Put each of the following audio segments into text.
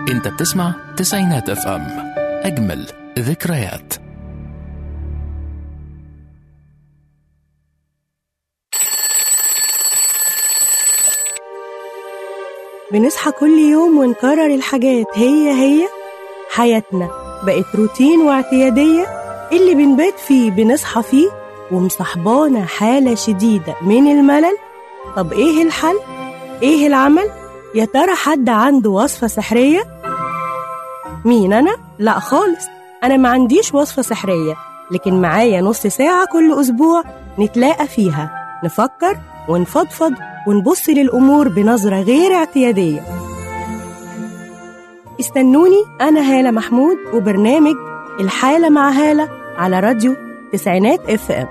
انت بتسمع تسعينات اف ام اجمل ذكريات بنصحى كل يوم ونكرر الحاجات هي هي حياتنا بقت روتين واعتيادية اللي بنبات فيه بنصحى فيه ومصاحبانا حالة شديدة من الملل طب ايه الحل؟ ايه العمل؟ يا ترى حد عنده وصفة سحرية؟ مين أنا؟ لا خالص أنا ما عنديش وصفة سحرية لكن معايا نص ساعة كل أسبوع نتلاقى فيها نفكر ونفضفض ونبص للأمور بنظرة غير اعتيادية استنوني أنا هالة محمود وبرنامج الحالة مع هالة على راديو تسعينات اف ام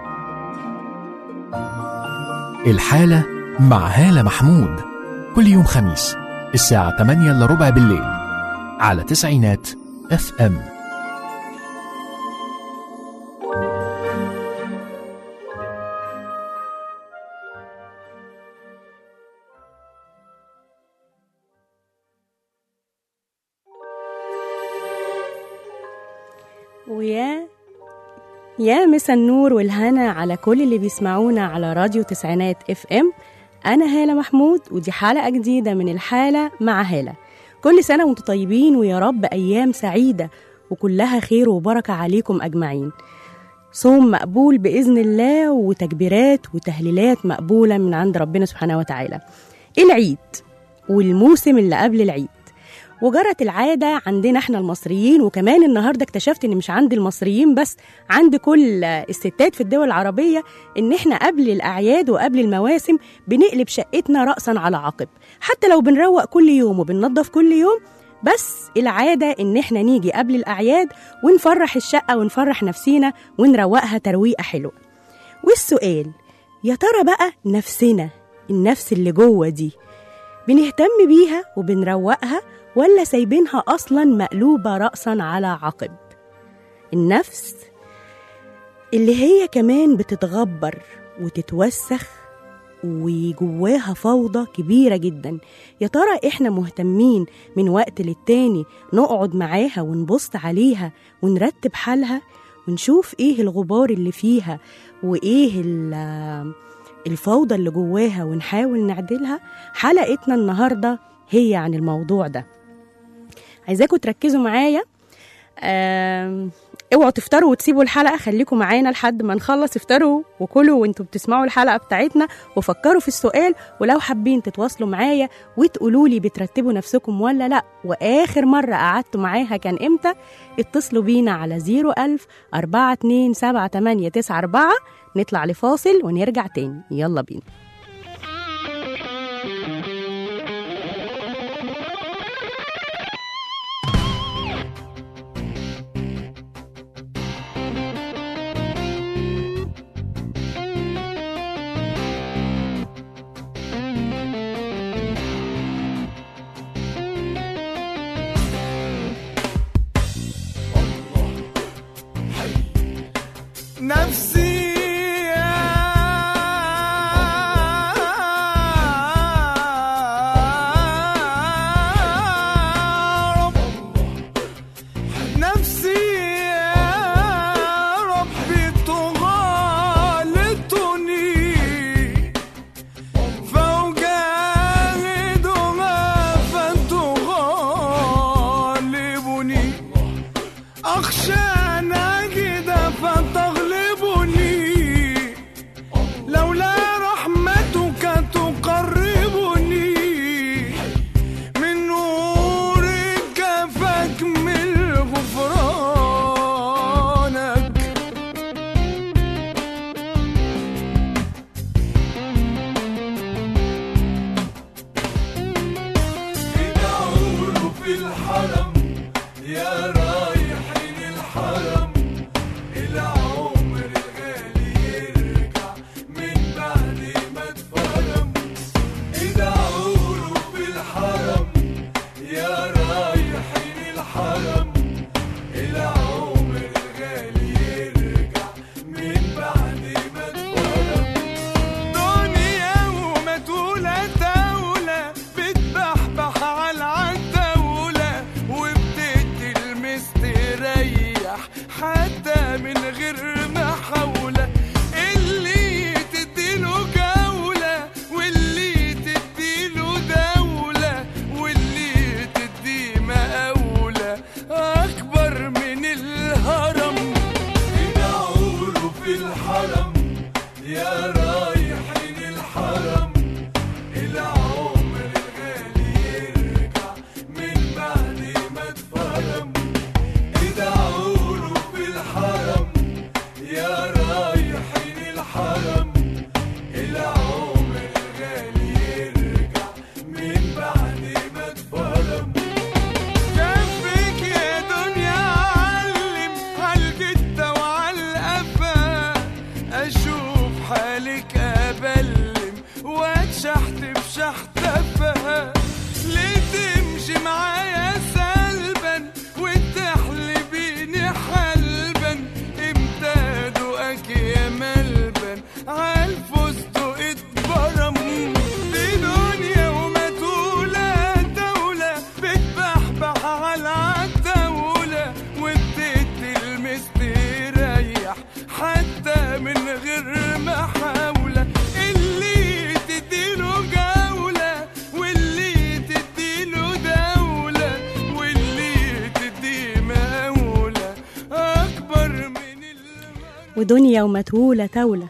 الحالة مع هالة محمود كل يوم خميس الساعة 8 إلا ربع بالليل على تسعينات اف ام ويا يا مسا النور والهنا على كل اللي بيسمعونا على راديو تسعينات اف ام انا هالة محمود ودي حلقة جديدة من الحالة مع هالة كل سنة وانتم طيبين ويا رب ايام سعيدة وكلها خير وبركة عليكم اجمعين صوم مقبول بإذن الله وتكبيرات وتهليلات مقبولة من عند ربنا سبحانه وتعالى العيد والموسم اللي قبل العيد وجرت العادة عندنا احنا المصريين وكمان النهاردة اكتشفت ان مش عند المصريين بس عند كل الستات في الدول العربية ان احنا قبل الاعياد وقبل المواسم بنقلب شقتنا رأسا على عقب حتى لو بنروق كل يوم وبننظف كل يوم بس العادة إن إحنا نيجي قبل الأعياد ونفرح الشقة ونفرح نفسينا ونروقها ترويقة حلوة والسؤال يا ترى بقى نفسنا النفس اللي جوه دي بنهتم بيها وبنروقها ولا سايبينها أصلا مقلوبة رأسا على عقب النفس اللي هي كمان بتتغبر وتتوسخ وجواها فوضى كبيرة جدا يا ترى احنا مهتمين من وقت للتاني نقعد معاها ونبص عليها ونرتب حالها ونشوف ايه الغبار اللي فيها وايه ال- الفوضى اللي جواها ونحاول نعدلها حلقتنا النهاردة هي عن الموضوع ده عايزاكم تركزوا معايا آم، اوعوا تفطروا وتسيبوا الحلقه خليكم معانا لحد ما نخلص افطروا وكلوا وانتوا بتسمعوا الحلقه بتاعتنا وفكروا في السؤال ولو حابين تتواصلوا معايا وتقولوا لي بترتبوا نفسكم ولا لا واخر مره قعدتوا معاها كان امتى اتصلوا بينا على 01000 427 نطلع لفاصل ونرجع تاني يلا بينا نفسي عارفها ليه تمشي معايا سلبا وتحلبيني حلبا امتى ادوقك يا ملبن عالفستق اتبرم دي دنيا وما تولى دولة بتبحبح على عالدولة واديت تلمس تريح حتى من غير محاولة اللي تديله جولة واللي تديله دولة واللي تديه مولى أكبر من المرة ودنيا ومتولة تولة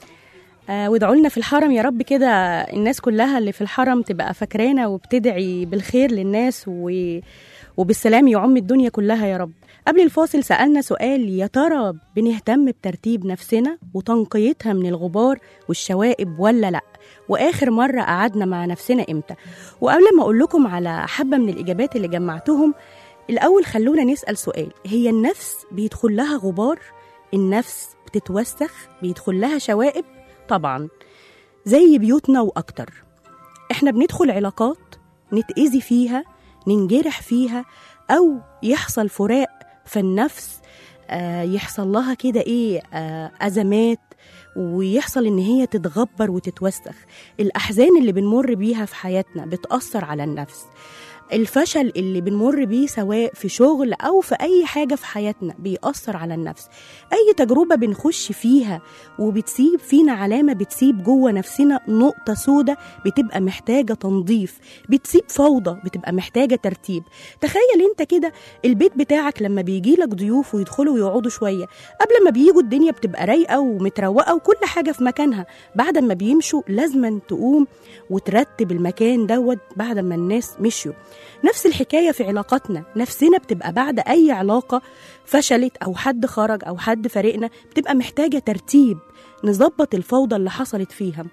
آه وادعوا لنا في الحرم يا رب كده الناس كلها اللي في الحرم تبقى فاكرانا وبتدعي بالخير للناس و... وبالسلام يعم الدنيا كلها يا رب قبل الفاصل سألنا سؤال يا ترى بنهتم بترتيب نفسنا وتنقيتها من الغبار والشوائب ولا لأ وآخر مرة قعدنا مع نفسنا إمتى وقبل ما أقول لكم على حبة من الإجابات اللي جمعتهم الأول خلونا نسأل سؤال هي النفس بيدخل لها غبار النفس بتتوسخ بيدخل لها شوائب طبعا زي بيوتنا وأكتر احنا بندخل علاقات نتأذي فيها ننجرح فيها أو يحصل فراق فالنفس آه يحصل لها كده إيه آه أزمات ويحصل إن هي تتغبر وتتوسخ الأحزان اللي بنمر بيها في حياتنا بتأثر على النفس الفشل اللي بنمر بيه سواء في شغل أو في أي حاجة في حياتنا بيأثر على النفس أي تجربة بنخش فيها وبتسيب فينا علامة بتسيب جوه نفسنا نقطة سودة بتبقى محتاجة تنظيف بتسيب فوضى بتبقى محتاجة ترتيب تخيل انت كده البيت بتاعك لما بيجيلك ضيوف ويدخلوا ويقعدوا شوية قبل ما بيجوا الدنيا بتبقى رايقة ومتروقة وكل حاجة في مكانها بعد ما بيمشوا لازما تقوم وترتب المكان دوت بعد ما الناس مشيوا نفس الحكاية في علاقاتنا نفسنا بتبقى بعد أي علاقة فشلت أو حد خرج أو حد فارقنا بتبقى محتاجة ترتيب نظبط الفوضى اللي حصلت فيها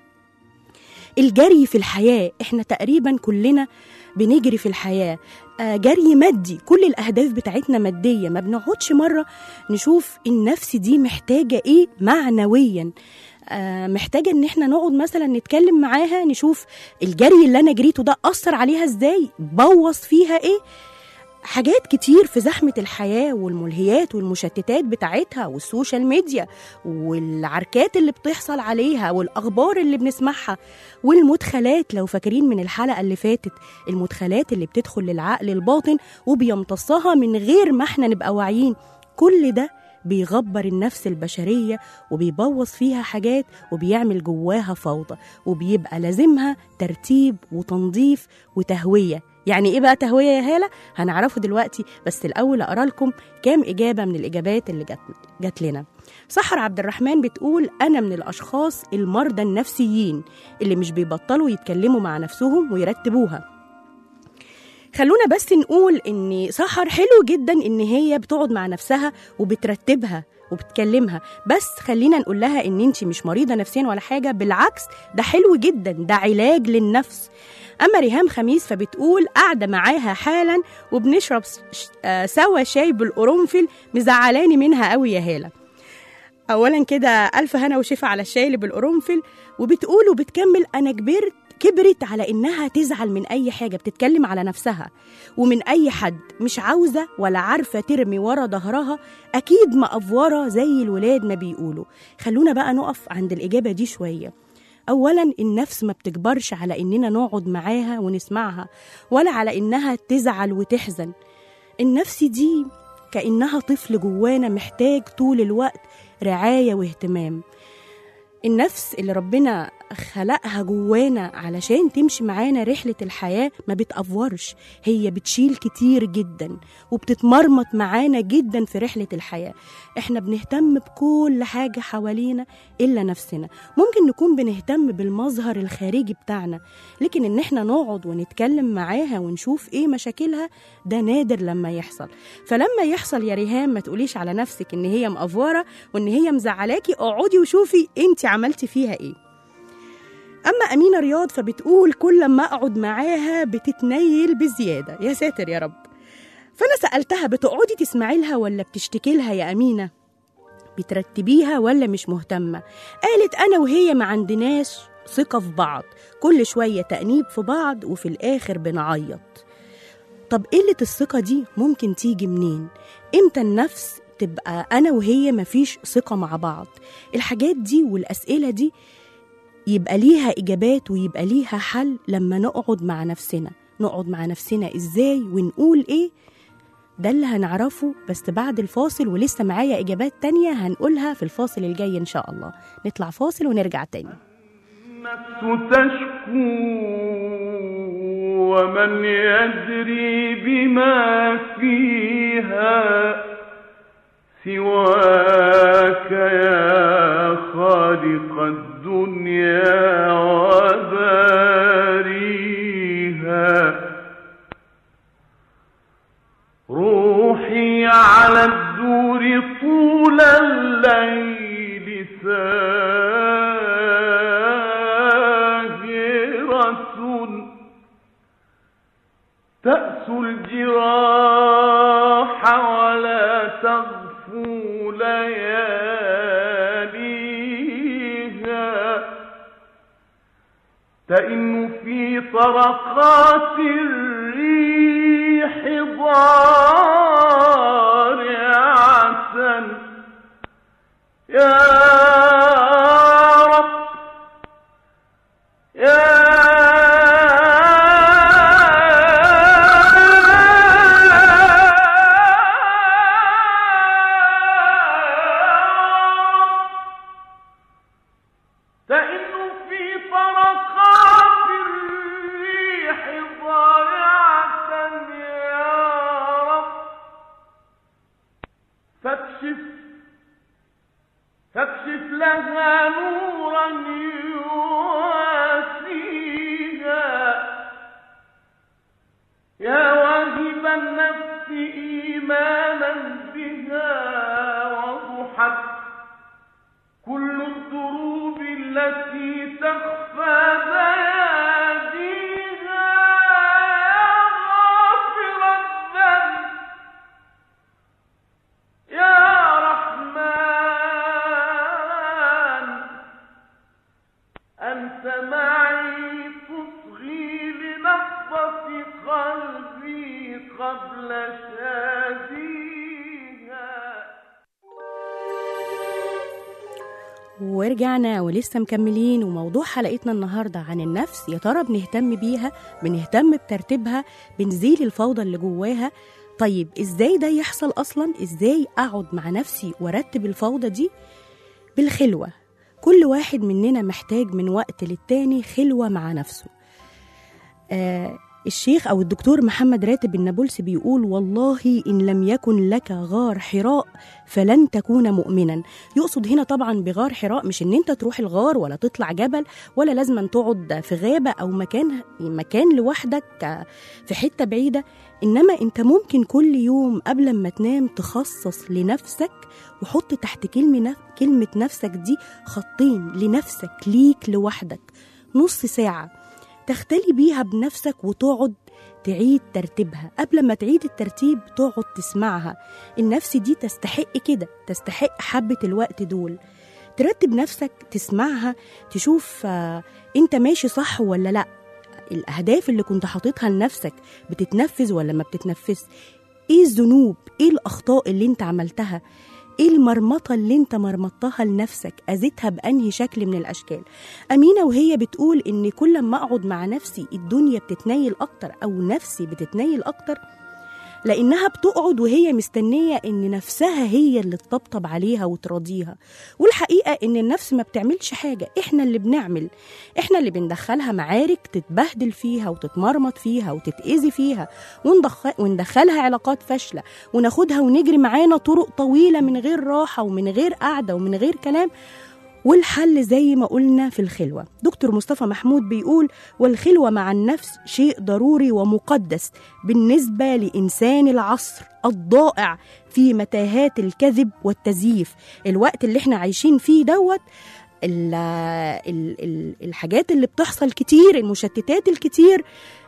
الجري في الحياة احنا تقريبا كلنا بنجري في الحياة آه، جري مادي كل الأهداف بتاعتنا مادية ما بنقعدش مرة نشوف النفس دي محتاجة ايه معنويا آه، محتاجة ان احنا نقعد مثلا نتكلم معاها نشوف الجري اللي انا جريته ده أثر عليها ازاي بوظ فيها ايه حاجات كتير في زحمة الحياة والملهيات والمشتتات بتاعتها والسوشيال ميديا والعركات اللي بتحصل عليها والأخبار اللي بنسمعها والمدخلات لو فاكرين من الحلقة اللي فاتت المدخلات اللي بتدخل للعقل الباطن وبيمتصها من غير ما احنا نبقى واعيين كل ده بيغبر النفس البشرية وبيبوظ فيها حاجات وبيعمل جواها فوضى وبيبقى لازمها ترتيب وتنظيف وتهوية يعني ايه بقى تهوية يا هالة؟ هنعرفه دلوقتي بس الأول أقرأ لكم كام إجابة من الإجابات اللي جات, جات لنا سحر عبد الرحمن بتقول أنا من الأشخاص المرضى النفسيين اللي مش بيبطلوا يتكلموا مع نفسهم ويرتبوها خلونا بس نقول ان سحر حلو جدا ان هي بتقعد مع نفسها وبترتبها وبتكلمها بس خلينا نقول لها ان انت مش مريضه نفسيا ولا حاجه بالعكس ده حلو جدا ده علاج للنفس اما ريهام خميس فبتقول قاعده معاها حالا وبنشرب س- ش- آه سوا شاي بالقرنفل مزعلاني منها قوي يا هاله اولا كده الف هنا وشفا على الشاي اللي بالقرنفل وبتقول وبتكمل انا كبرت كبرت على انها تزعل من اي حاجه بتتكلم على نفسها ومن اي حد مش عاوزه ولا عارفه ترمي ورا ظهرها اكيد مقفوره زي الولاد ما بيقولوا خلونا بقى نقف عند الاجابه دي شويه اولا النفس ما بتكبرش على اننا نقعد معاها ونسمعها ولا على انها تزعل وتحزن النفس دي كانها طفل جوانا محتاج طول الوقت رعايه واهتمام النفس اللي ربنا خلقها جوانا علشان تمشي معانا رحلة الحياة ما بتأفورش هي بتشيل كتير جدا وبتتمرمط معانا جدا في رحلة الحياة احنا بنهتم بكل حاجة حوالينا إلا نفسنا ممكن نكون بنهتم بالمظهر الخارجي بتاعنا لكن ان احنا نقعد ونتكلم معاها ونشوف ايه مشاكلها ده نادر لما يحصل فلما يحصل يا ريهام ما تقوليش على نفسك ان هي مقفورة وان هي مزعلاكي اقعدي وشوفي انت عملتي فيها ايه أما أمينة رياض فبتقول كل ما أقعد معاها بتتنيل بزيادة يا ساتر يا رب فأنا سألتها بتقعدي تسمعي لها ولا بتشتكي لها يا أمينة بترتبيها ولا مش مهتمة قالت أنا وهي ما عندناش ثقة في بعض كل شوية تأنيب في بعض وفي الآخر بنعيط طب قلة الثقة دي ممكن تيجي منين؟ إمتى النفس تبقى أنا وهي مفيش ثقة مع بعض الحاجات دي والأسئلة دي يبقى ليها إجابات ويبقى ليها حل لما نقعد مع نفسنا نقعد مع نفسنا إزاي ونقول إيه ده اللي هنعرفه بس بعد الفاصل ولسه معايا إجابات تانية هنقولها في الفاصل الجاي إن شاء الله نطلع فاصل ونرجع تاني النفس تشكو ومن يدري بما فيها سواك يا خالق الدنيا وباريها روحي على الدور طول الليل ساهرة تأسو الجراح ولا تغفو لياليها تئن في طرقات الريح ضارعة يا رب يا تئن في طرقات الريح ضارعة يا رب فاكشف فاكشف لها نورا يواسيها يا واهب النفس إيمانا بها وضحت كل الدروب التي تخفى بياديها يا غافر الذنب يا رحمن أنت معي تصغي لنبضة قلبي قبل شاديها ورجعنا ولسه مكملين وموضوع حلقتنا النهاردة عن النفس يا ترى بنهتم بيها بنهتم بترتيبها بنزيل الفوضى اللي جواها طيب ازاي ده يحصل اصلا ازاي اقعد مع نفسي وارتب الفوضى دي بالخلوة كل واحد مننا محتاج من وقت للتاني خلوة مع نفسه آه الشيخ أو الدكتور محمد راتب النابلسي بيقول والله إن لم يكن لك غار حراء فلن تكون مؤمنا يقصد هنا طبعا بغار حراء مش ان انت تروح الغار ولا تطلع جبل ولا لازم تقعد في غابة أو مكان مكان لوحدك آه، في حتة بعيدة إنما أنت ممكن كل يوم قبل ما تنام تخصص لنفسك وحط تحت كلمة نف... كلمة نفسك دي خطين لنفسك ليك لوحدك نص ساعة تختلي بيها بنفسك وتقعد تعيد ترتيبها قبل ما تعيد الترتيب تقعد تسمعها النفس دي تستحق كده تستحق حبة الوقت دول ترتب نفسك تسمعها تشوف آه، انت ماشي صح ولا لا الأهداف اللي كنت حاططها لنفسك بتتنفذ ولا ما بتتنفذ ايه الذنوب ايه الأخطاء اللي انت عملتها ايه المرمطة اللي انت مرمطتها لنفسك اذيتها بأنهي شكل من الأشكال أمينة وهي بتقول إن كل ما أقعد مع نفسي الدنيا بتتنيل أكتر أو نفسي بتتنيل أكتر لأنها بتقعد وهي مستنية إن نفسها هي اللي تطبطب عليها وتراضيها والحقيقة إن النفس ما بتعملش حاجة إحنا اللي بنعمل إحنا اللي بندخلها معارك تتبهدل فيها وتتمرمط فيها وتتأذي فيها وندخل وندخلها علاقات فاشلة وناخدها ونجري معانا طرق طويلة من غير راحة ومن غير قعدة ومن غير كلام والحل زي ما قلنا في الخلوة دكتور مصطفى محمود بيقول والخلوة مع النفس شيء ضروري ومقدس بالنسبة لإنسان العصر الضائع في متاهات الكذب والتزييف الوقت اللي احنا عايشين فيه دوت ال ال ال الحاجات اللي بتحصل كتير المشتتات الكتير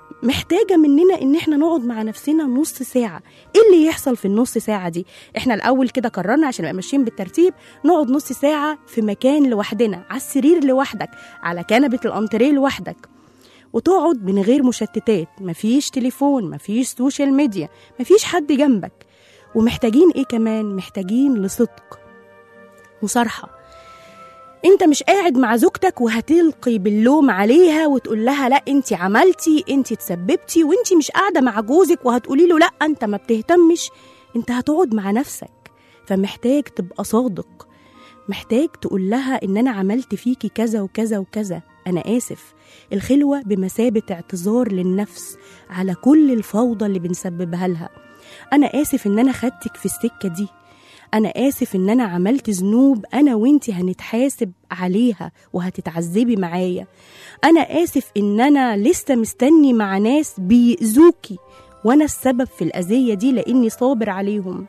محتاجة مننا إن إحنا نقعد مع نفسنا نص ساعة إيه اللي يحصل في النص ساعة دي إحنا الأول كده قررنا عشان نبقى ماشيين بالترتيب نقعد نص ساعة في مكان لوحدنا على السرير لوحدك على كنبة الأنتريه لوحدك وتقعد من غير مشتتات مفيش تليفون مفيش سوشيال ميديا مفيش حد جنبك ومحتاجين ايه كمان محتاجين لصدق مصارحة انت مش قاعد مع زوجتك وهتلقي باللوم عليها وتقول لها لا انت عملتي انت تسببتي وانت مش قاعدة مع جوزك وهتقولي له لا انت ما بتهتمش انت هتقعد مع نفسك فمحتاج تبقى صادق محتاج تقول لها ان انا عملت فيكي كذا وكذا وكذا انا اسف الخلوة بمثابة اعتذار للنفس على كل الفوضى اللي بنسببها لها أنا آسف إن أنا خدتك في السكة دي أنا آسف إن أنا عملت ذنوب أنا وإنتي هنتحاسب عليها وهتتعذبي معايا أنا آسف إن أنا لسه مستني مع ناس بيأذوكي وأنا السبب في الأذية دي لأني صابر عليهم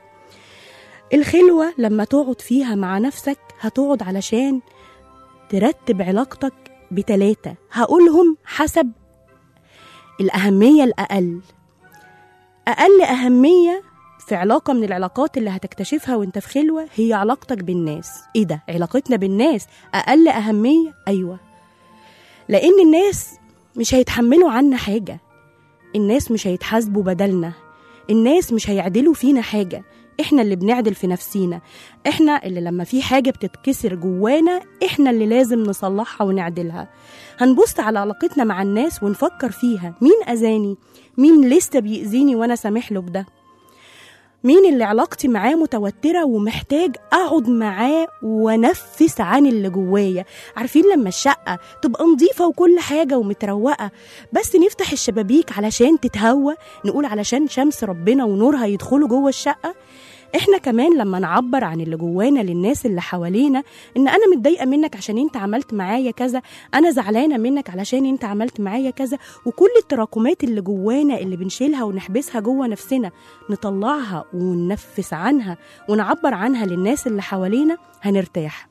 الخلوة لما تقعد فيها مع نفسك هتقعد علشان ترتب علاقتك بتلاتة هقولهم حسب الأهمية الأقل أقل أهمية في علاقة من العلاقات اللي هتكتشفها وانت في خلوة هي علاقتك بالناس ايه ده علاقتنا بالناس أقل أهمية أيوة لأن الناس مش هيتحملوا عنا حاجة الناس مش هيتحاسبوا بدلنا الناس مش هيعدلوا فينا حاجة احنا اللي بنعدل في نفسينا احنا اللي لما في حاجة بتتكسر جوانا احنا اللي لازم نصلحها ونعدلها هنبص على علاقتنا مع الناس ونفكر فيها مين أذاني مين لسه بيأذيني وأنا سامح له بده مين اللي علاقتي معاه متوترة ومحتاج أقعد معاه وأنفس عن اللي جوايا عارفين لما الشقة تبقى نظيفة وكل حاجة ومتروقة بس نفتح الشبابيك علشان تتهوى نقول علشان شمس ربنا ونورها يدخلوا جوه الشقة احنا كمان لما نعبر عن اللي جوانا للناس اللي حوالينا ان انا متضايقه منك عشان انت عملت معايا كذا انا زعلانه منك علشان انت عملت معايا كذا وكل التراكمات اللي جوانا اللي بنشيلها ونحبسها جوه نفسنا نطلعها وننفس عنها ونعبر عنها للناس اللي حوالينا هنرتاح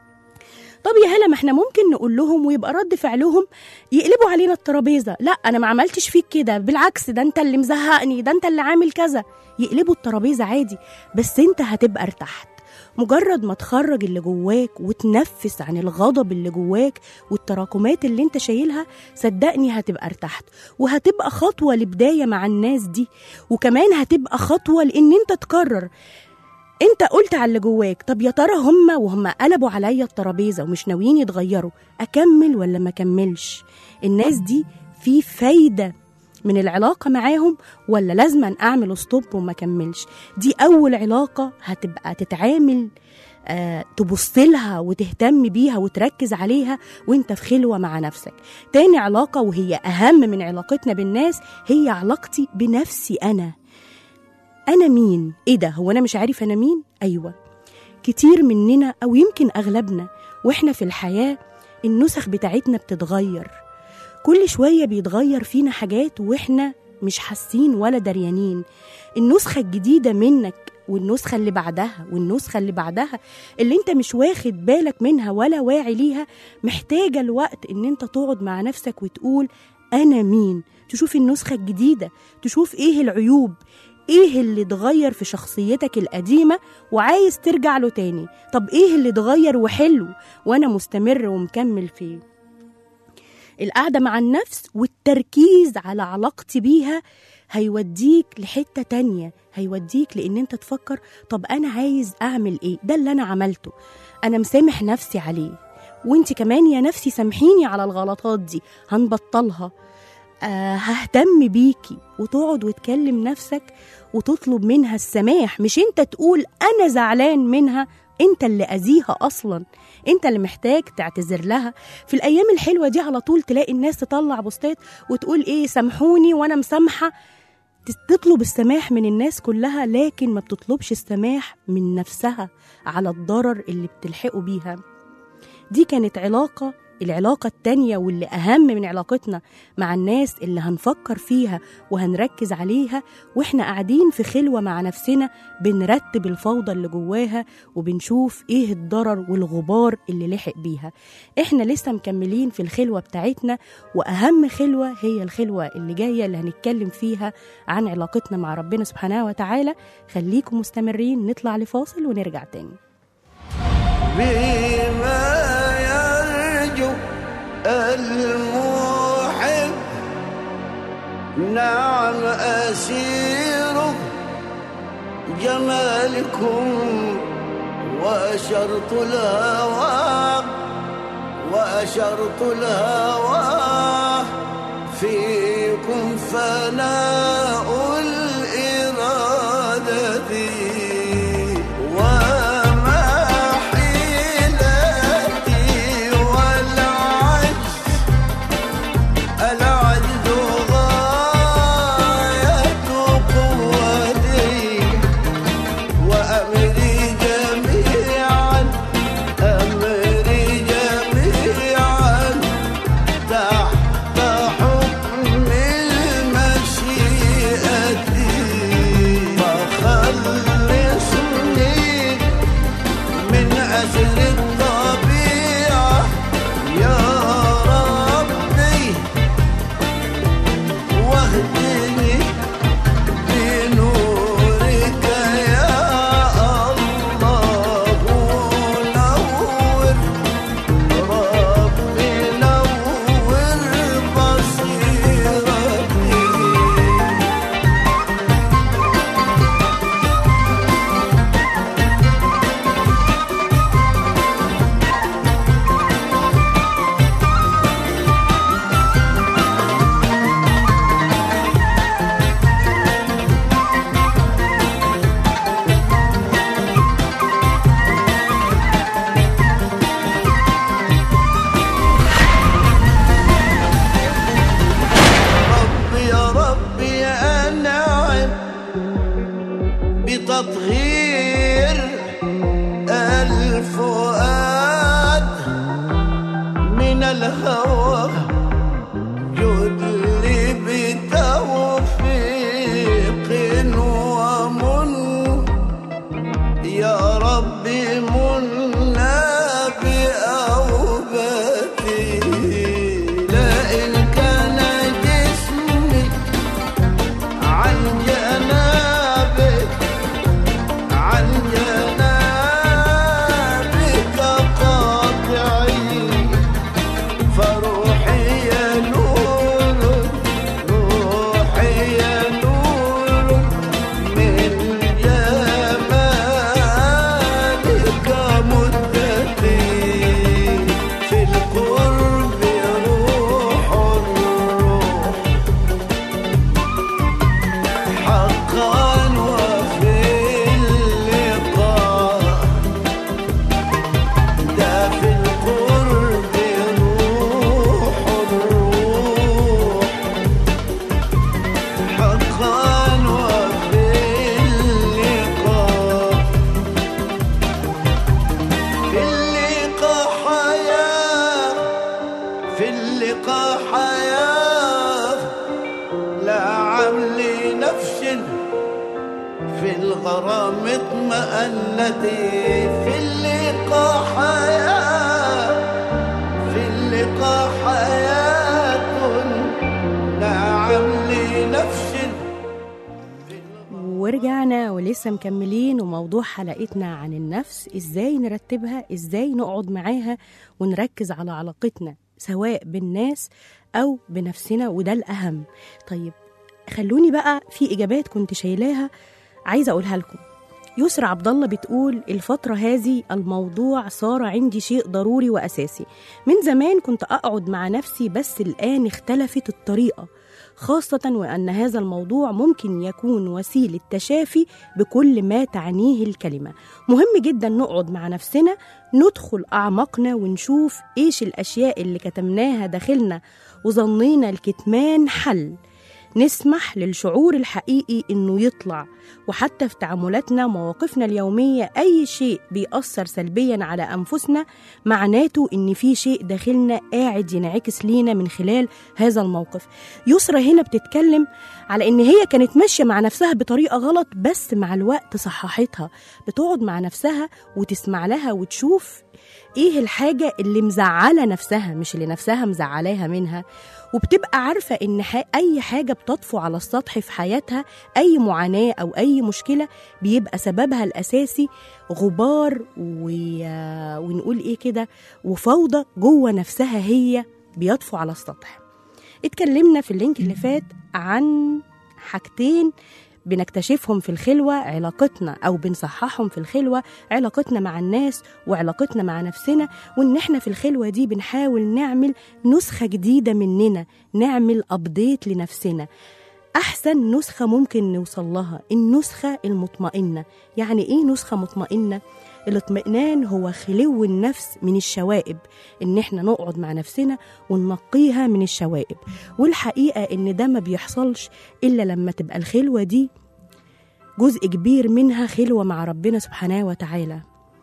طب يا هلا ما احنا ممكن نقول لهم ويبقى رد فعلهم يقلبوا علينا الترابيزه لا انا ما عملتش فيك كده بالعكس ده انت اللي مزهقني ده انت اللي عامل كذا يقلبوا الترابيزه عادي بس انت هتبقى ارتحت مجرد ما تخرج اللي جواك وتنفس عن الغضب اللي جواك والتراكمات اللي انت شايلها صدقني هتبقى ارتحت وهتبقى خطوه لبدايه مع الناس دي وكمان هتبقى خطوه لان انت تقرر انت قلت على اللي جواك طب يا ترى هما وهم قلبوا عليا الترابيزه ومش ناويين يتغيروا اكمل ولا ما اكملش الناس دي في فايده من العلاقه معاهم ولا لازم اعمل ستوب وما اكملش دي اول علاقه هتبقى تتعامل آه تبص لها وتهتم بيها وتركز عليها وانت في خلوه مع نفسك تاني علاقه وهي اهم من علاقتنا بالناس هي علاقتي بنفسي انا أنا مين؟ إيه ده؟ هو أنا مش عارف أنا مين؟ أيوة كتير مننا أو يمكن أغلبنا وإحنا في الحياة النسخ بتاعتنا بتتغير كل شوية بيتغير فينا حاجات وإحنا مش حاسين ولا دريانين النسخة الجديدة منك والنسخة اللي بعدها والنسخة اللي بعدها اللي انت مش واخد بالك منها ولا واعي ليها محتاجة الوقت ان انت تقعد مع نفسك وتقول انا مين تشوف النسخة الجديدة تشوف ايه العيوب ايه اللي اتغير في شخصيتك القديمة وعايز ترجع له تاني طب ايه اللي اتغير وحلو وانا مستمر ومكمل فيه القعدة مع النفس والتركيز على علاقتي بيها هيوديك لحتة تانية هيوديك لان انت تفكر طب انا عايز اعمل ايه ده اللي انا عملته انا مسامح نفسي عليه وانت كمان يا نفسي سامحيني على الغلطات دي هنبطلها آه ههتم بيكي وتقعد وتكلم نفسك وتطلب منها السماح مش انت تقول انا زعلان منها انت اللي اذيها اصلا انت اللي محتاج تعتذر لها في الايام الحلوه دي على طول تلاقي الناس تطلع بوستات وتقول ايه سامحوني وانا مسامحه تطلب السماح من الناس كلها لكن ما بتطلبش السماح من نفسها على الضرر اللي بتلحقه بيها دي كانت علاقة العلاقة التانية واللي أهم من علاقتنا مع الناس اللي هنفكر فيها وهنركز عليها وإحنا قاعدين في خلوة مع نفسنا بنرتب الفوضى اللي جواها وبنشوف إيه الضرر والغبار اللي لحق بيها إحنا لسه مكملين في الخلوة بتاعتنا وأهم خلوة هي الخلوة اللي جاية اللي هنتكلم فيها عن علاقتنا مع ربنا سبحانه وتعالى خليكم مستمرين نطلع لفاصل ونرجع تاني بما يرجو المحب نعم أسير جمالكم وأشرت الهوى وأشرت الهوى فيكم فناء الإرادة وما حيلتي والعجز العجز غاية قوتي وأمري جميعا أمري جميعا تحت حكم المشيئة فخلصني من أجل الطبيعة يا ربي واهدني بنورك يا الله نور ربي نور بصيرتي ربي يا ربي أنعم بتطهير الفؤاد من الهوى جد لي بتوفيق ومن يا ربي منا بأوبتي لئن كان جسمي عن جنابك عن جنابك قاطعي فروحي يا نور روحي يا نور من جمالك مدتي في القرب روح الروح حقا وفي اللقاء ده في القرب روح الروح حقا وفي اللقاء في اللقاء حياة في اللقاء حياة لا عملي نفس في الغرام اطمأنتي في اللقاء حياة في اللقاء حياة نعم لنفس ورجعنا ولسه مكملين وموضوع حلقتنا عن النفس ازاي نرتبها ازاي نقعد معاها ونركز على علاقتنا سواء بالناس او بنفسنا وده الاهم طيب خلوني بقى في اجابات كنت شايلاها عايزه اقولها لكم يسرى عبد الله بتقول الفترة هذه الموضوع صار عندي شيء ضروري وأساسي من زمان كنت أقعد مع نفسي بس الآن اختلفت الطريقة خاصة وأن هذا الموضوع ممكن يكون وسيلة تشافي بكل ما تعنيه الكلمة مهم جدا نقعد مع نفسنا ندخل أعمقنا ونشوف إيش الأشياء اللي كتمناها داخلنا وظنينا الكتمان حل نسمح للشعور الحقيقي إنه يطلع وحتى في تعاملاتنا مواقفنا اليومية أي شيء بيأثر سلبيا على أنفسنا معناته إن في شيء داخلنا قاعد ينعكس لينا من خلال هذا الموقف يسرى هنا بتتكلم على إن هي كانت ماشية مع نفسها بطريقة غلط بس مع الوقت صححتها بتقعد مع نفسها وتسمع لها وتشوف ايه الحاجة اللي مزعلة نفسها مش اللي نفسها مزعلاها منها وبتبقى عارفة إن ح- أي حاجة بتطفو على السطح في حياتها أي معاناة أو أي مشكلة بيبقى سببها الأساسي غبار و... ونقول إيه كده وفوضى جوه نفسها هي بيطفو على السطح اتكلمنا في اللينك اللي فات عن حاجتين بنكتشفهم في الخلوة علاقتنا أو بنصححهم في الخلوة علاقتنا مع الناس وعلاقتنا مع نفسنا وإن إحنا في الخلوة دي بنحاول نعمل نسخة جديدة مننا نعمل أبديت لنفسنا أحسن نسخة ممكن نوصل لها النسخة المطمئنة يعني إيه نسخة مطمئنة؟ الاطمئنان هو خلو النفس من الشوائب إن إحنا نقعد مع نفسنا وننقيها من الشوائب والحقيقة إن ده ما بيحصلش إلا لما تبقى الخلوة دي جزء كبير منها خلوة مع ربنا سبحانه وتعالى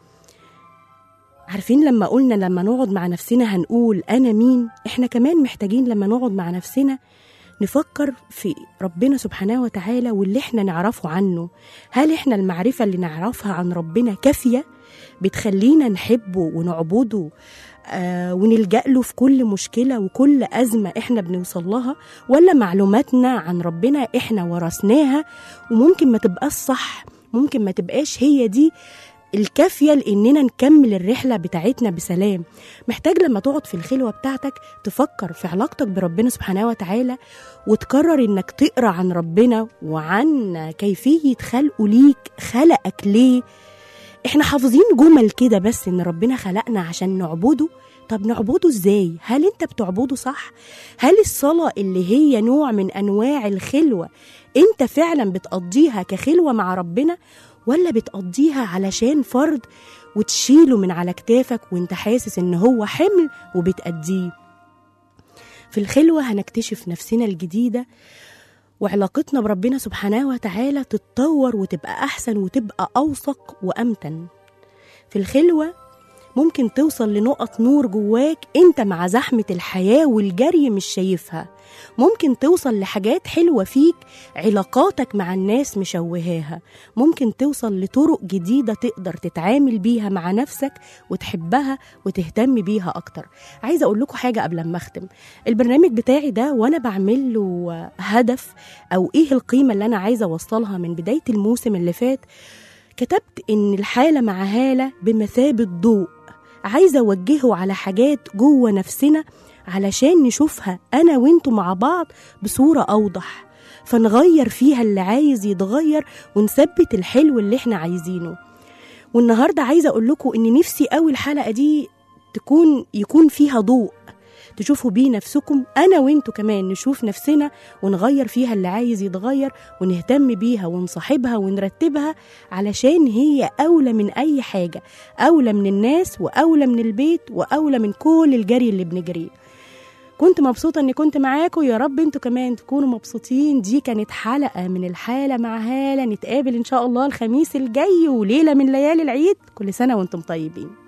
عارفين لما قلنا لما نقعد مع نفسنا هنقول أنا مين إحنا كمان محتاجين لما نقعد مع نفسنا نفكر في ربنا سبحانه وتعالى واللي احنا نعرفه عنه هل احنا المعرفة اللي نعرفها عن ربنا كافية بتخلينا نحبه ونعبده آه ونلجأ له في كل مشكلة وكل أزمة احنا بنوصل لها ولا معلوماتنا عن ربنا احنا ورثناها وممكن ما تبقاش صح ممكن ما تبقاش هي دي الكافية لإننا نكمل الرحلة بتاعتنا بسلام محتاج لما تقعد في الخلوة بتاعتك تفكر في علاقتك بربنا سبحانه وتعالى وتقرر إنك تقرأ عن ربنا وعن كيفية خلقه ليك خلقك ليه احنا حافظين جمل كده بس ان ربنا خلقنا عشان نعبده طب نعبده ازاي هل انت بتعبده صح هل الصلاة اللي هي نوع من انواع الخلوة انت فعلا بتقضيها كخلوة مع ربنا ولا بتقضيها علشان فرض وتشيله من على كتافك وانت حاسس ان هو حمل وبتأديه في الخلوة هنكتشف نفسنا الجديدة وعلاقتنا بربنا سبحانه وتعالى تتطور وتبقى أحسن وتبقى أوثق وأمتن في الخلوة ممكن توصل لنقط نور جواك انت مع زحمة الحياة والجري مش شايفها ممكن توصل لحاجات حلوة فيك علاقاتك مع الناس مشوهاها ممكن توصل لطرق جديدة تقدر تتعامل بيها مع نفسك وتحبها وتهتم بيها أكتر عايزة أقول لكم حاجة قبل ما أختم البرنامج بتاعي ده وأنا بعمل له هدف أو إيه القيمة اللي أنا عايزة أوصلها من بداية الموسم اللي فات كتبت إن الحالة مع هالة بمثابة ضوء عايزة أوجهه على حاجات جوه نفسنا علشان نشوفها أنا وإنتوا مع بعض بصورة أوضح فنغير فيها اللي عايز يتغير ونثبت الحلو اللي احنا عايزينه والنهاردة عايزة أقول لكم إن نفسي أوي الحلقة دي تكون يكون فيها ضوء تشوفوا بيه نفسكم أنا وإنتوا كمان نشوف نفسنا ونغير فيها اللي عايز يتغير ونهتم بيها ونصاحبها ونرتبها علشان هي أولى من أي حاجة أولى من الناس وأولى من البيت وأولى من كل الجري اللي بنجريه كنت مبسوطة إني كنت معاكم يا رب انتوا كمان تكونوا مبسوطين دي كانت حلقة من الحالة مع هالة نتقابل إن شاء الله الخميس الجاي وليلة من ليالي العيد كل سنة وانتم طيبين